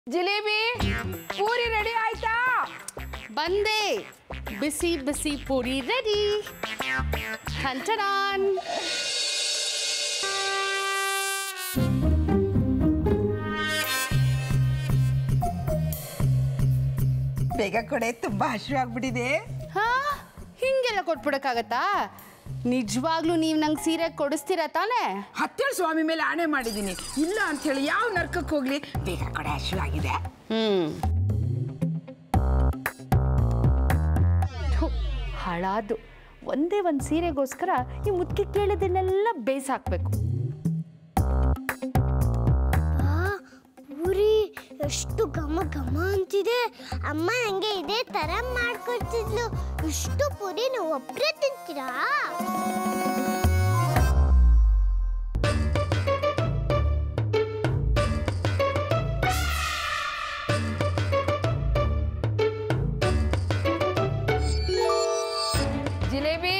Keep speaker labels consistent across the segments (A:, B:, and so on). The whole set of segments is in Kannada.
A: ಜಿಲೇಬಿ ಪೂರಿ ರೆಡಿ ಆಯ್ತಾ
B: ಬಂದೆ ಬಿಸಿ ಬಿಸಿ ಪೂರಿ ರೆಡಿ ಟಂಟಡಾನ್
A: ಬೇಗ ಕೊಡೆ ತುಂಬಾ ಹಸಿವು ಆಗ್ಬಿಟ್ಟಿದೆ
B: ಹಾ ಹಿಂಗೆಲ್ಲ ಕೊಟ್ಬಿಡಕ್ಕಾಗತ್ತಾ ನಿಜವಾಗ್ಲೂ ನೀವು ನಂಗೆ ಸೀರೆ ಕೊಡಿಸ್ತೀರಾ ತಾನೇ
A: ಹತ್ತೇಳು ಸ್ವಾಮಿ ಮೇಲೆ ಆಣೆ ಮಾಡಿದ್ದೀನಿ ಇಲ್ಲ ಅಂತ ಹೇಳಿ ಯಾವ ನರ್ಕಕ್ಕೆ ಹೋಗ್ಲಿ ಬೇಗ ಕೊಡೆ ಹಸಿವು ಆಗಿದೆ
B: ಹ್ಮ್ ಥು, ಹಾಳಾದು ಒಂದೇ ಒಂದು ಸೀರೆಗೋಸ್ಕರ ಈ ಮುದ್ಕೆ ಕೇಳಿದ್ದನ್ನೆಲ್ಲ ಬೇಯಿಸಾಕ್ಬೇಕು
C: ಆ, ಪೂರಿ ಎಷ್ಟು ಘಮ ಘಮ ಅಂತಿದೆ ಅಮ್ಮ ನಂಗೆ ಇದೇ ತರ ಮಾಡ್ಕೊಡ್ತಿದ್ಲು ಇಷ್ಟು ಪೂರಿ ನೀವು ಒಬ್ರೇ ತಿಂತೀರಾ
A: ಜಿಲೇಬಿ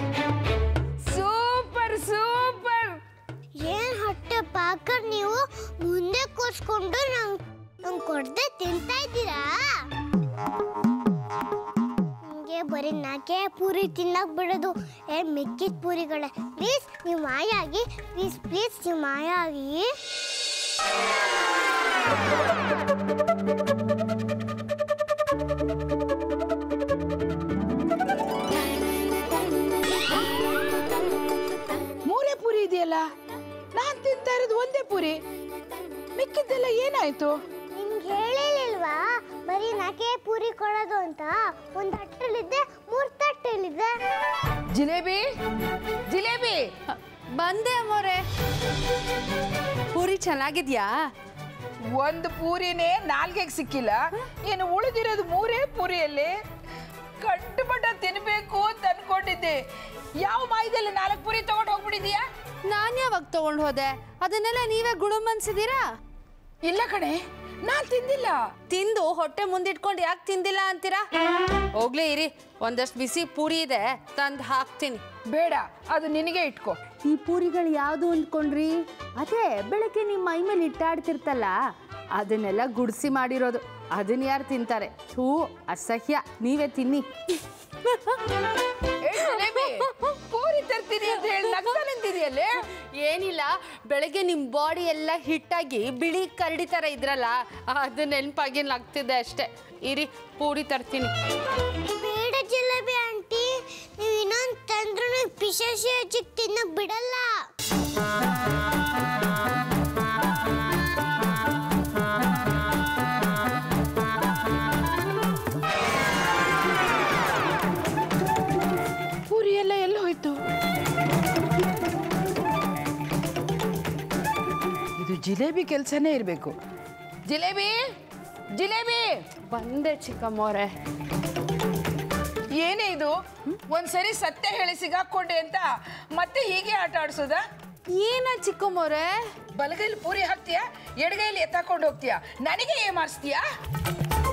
A: ಸೂಪರ್ ಸೂಪರ್
C: ಏನ್ ಹೊಟ್ಟೆ ಪಾಕರ್ ನೀವು ಮುಂದೆ ಕೂರ್ಸ್ಕೊಂಡು ನಂಗ್ ನಂಗ್ ಕೊಡ್ದೆ ತಿಂತಾ ಇದ್ದೀರಾ ನಿಮ್ಗೆ ಬರೀ ನಾಕೆ ಪೂರಿ ತಿನ್ನಕ್ ಬಿಡೋದು ಏ ಮಿಕ್ಕಿದ ಪೂರಿಗಳೇ ಪ್ಲೀಸ್ ನೀವು ಮಾಯಾಗಿ ಪ್ಲೀಸ್ ಪ್ಲೀಸ್ ನೀವು ಮಾಯಾಗಿ
A: ಮೂರೇ ಪೂರಿ ಇದೆಯಲ್ಲ ನಾನ್ ತಿಂತಾ ಇರೋದು ಒಂದೇ ಪೂರಿ ಮಿಕ್ಕಿದ್ದೆಲ್ಲ ಏನಾಯ್ತು
C: ನಿಮ್ಗೆ ಹೇಳಿಲ್ವಾ ಬರೀ ನಾಕೆ ಪೂರಿ ಕೊಡೋದು ಅಂತ ಒಂದು ತಟ್ಟಲಿದ್ದೆ ಮೂರು ತಟ್ಟಲಿದ್ದೆ
A: ಜಿಲೇಬಿ ಜಿಲೇಬಿ
B: ಹ, ಬಂದೆ ಅಮ್ಮೋರೆ ಪೂರಿ ಚೆನ್ನಾಗಿದ್ಯಾ
A: ಒಂದು ಪೂರಿನೇ ನಾಲ್ಗೆಗೆ ಸಿಕ್ಕಿಲ್ಲ ಏನು ಉಳಿದಿರೋದು ಮೂರೇ ಪೂರಿಯಲ್ಲಿ ಕಟ್ಟುಬಟ್ಟ ತಿನ್ಬೇಕು ಅಂತ ಅನ್ಕೊಂಡಿದ್ದೆ ಯಾವ ಮಾಯದಲ್ಲಿ ನಾಲ್ಕು ಪೂರಿ ತಗೊಂಡು ಹೋಗ್ಬಿಟ್ಟಿದ್ಯಾ
B: ನಾನು ಯಾವಾಗ ತಗೊಂಡು ಹೋದೆ ಅದನ್ನೆಲ್ಲ ನೀವೇ ಗುಳುಮನ್ಸಿದ್ದೀರಾ
A: ಇಲ್ಲ ಕಣೆ ನಾನ್ ತಿಂದಿಲ್ಲ
B: ತಿಂದು ಹೊಟ್ಟೆ ಮುಂದಿಟ್ಕೊಂಡು ಯಾಕೆ ತಿಂದಿಲ್ಲ ಅಂತೀರಾ ಹೋಗ್ಲಿ ಇರಿ ಒಂದಷ್ಟು ಬಿಸಿ ಪೂರಿ ಇದೆ ತಂದು ಹಾಕ್ತೀನಿ
A: ಬೇಡ ಅದು ನಿನಗೆ ಇಟ್ಕೋ
B: ಈ ಪೂರಿಗಳು ಯಾವುದು ಅಂದ್ಕೊಂಡ್ರಿ ಅದೇ ಬೆಳಗ್ಗೆ ನಿಮ್ಮ ಮೈ ಮೇಲೆ ಇಟ್ಟಾಡ್ತಿರ್ತಲ್ಲ ಅದನ್ನೆಲ್ಲ ಗುಡಿಸಿ ಮಾಡಿರೋದು ಅದನ್ನ ಯಾರು ತಿಂತಾರೆ ಥೂ ಅಸಹ್ಯ ನೀವೇ ತಿನ್ನಿ
A: ಏ ಜಿಲೇಬಿ, ಪೂರಿ ತರ್ತೀನಿ ಅಂತ ಹೇಳಿ ನಗ್ತಾ ನಿಂತಿದೆಯಲ್ಲೇ
B: ಏನಿಲ್ಲ ಬೆಳಗ್ಗೆ ನಿಮ್ಮ ಬಾಡಿ ಎಲ್ಲ ಹಿಟ್ಟಾಗಿ ಬಿಳಿ ಕರಡಿ ಥರ ಇದ್ರಲ್ಲ ಅದು ನೆನಪಾಗಿ ನಗ್ತಿದೆ ಅಷ್ಟೇ ಇರಿ ಪೂರಿ ತರ್ತೀನಿ
C: ಬೇಡ ಜಿಲೇಬಿ ಆಂಟಿ ನೀವು ಇನ್ನೊಂದು ತಂದ್ರು ಪಿಶಾಸಿ ಹಚ್ಚಿಗೆ ತಿನ್ನಕ್ ಬಿಡಲ್ಲ
A: ಪೂರಿ ಎಲ್ಲ ಎಲ್ಲ ಹೋಯ್ತು ಇದು ಜಿಲೇಬಿ ಕೆಲಸನೇ ಇರಬೇಕು ಜಿಲೇಬಿ ಜಿಲೇಬಿ
B: ಬಂದೆ ಚಿಕ್ಕಮ್ಮೋರೆ
A: ಏನೇ ಇದು ಒಂದ್ಸರಿ ಸತ್ಯ ಹೇಳಿ ಸಿಗಾಕೊಂಡೆ ಅಂತ ಮತ್ತೆ ಹೀಗೆ ಆಟ ಆಡ್ಸೋದ
B: ಏನ ಚಿಕ್ಕಮ್ಮೋರೆ
A: ಬಲಗೈಲಿ ಪೂರಿ ಹಾಕ್ತೀಯಾ ಎಡಗೈಲಿ ಎತ್ತಾಕೊಂಡು ಹೋಗ್ತೀಯಾ ನನಗೆ ಏನ್ ಮಾಡಿಸ್ತೀಯಾ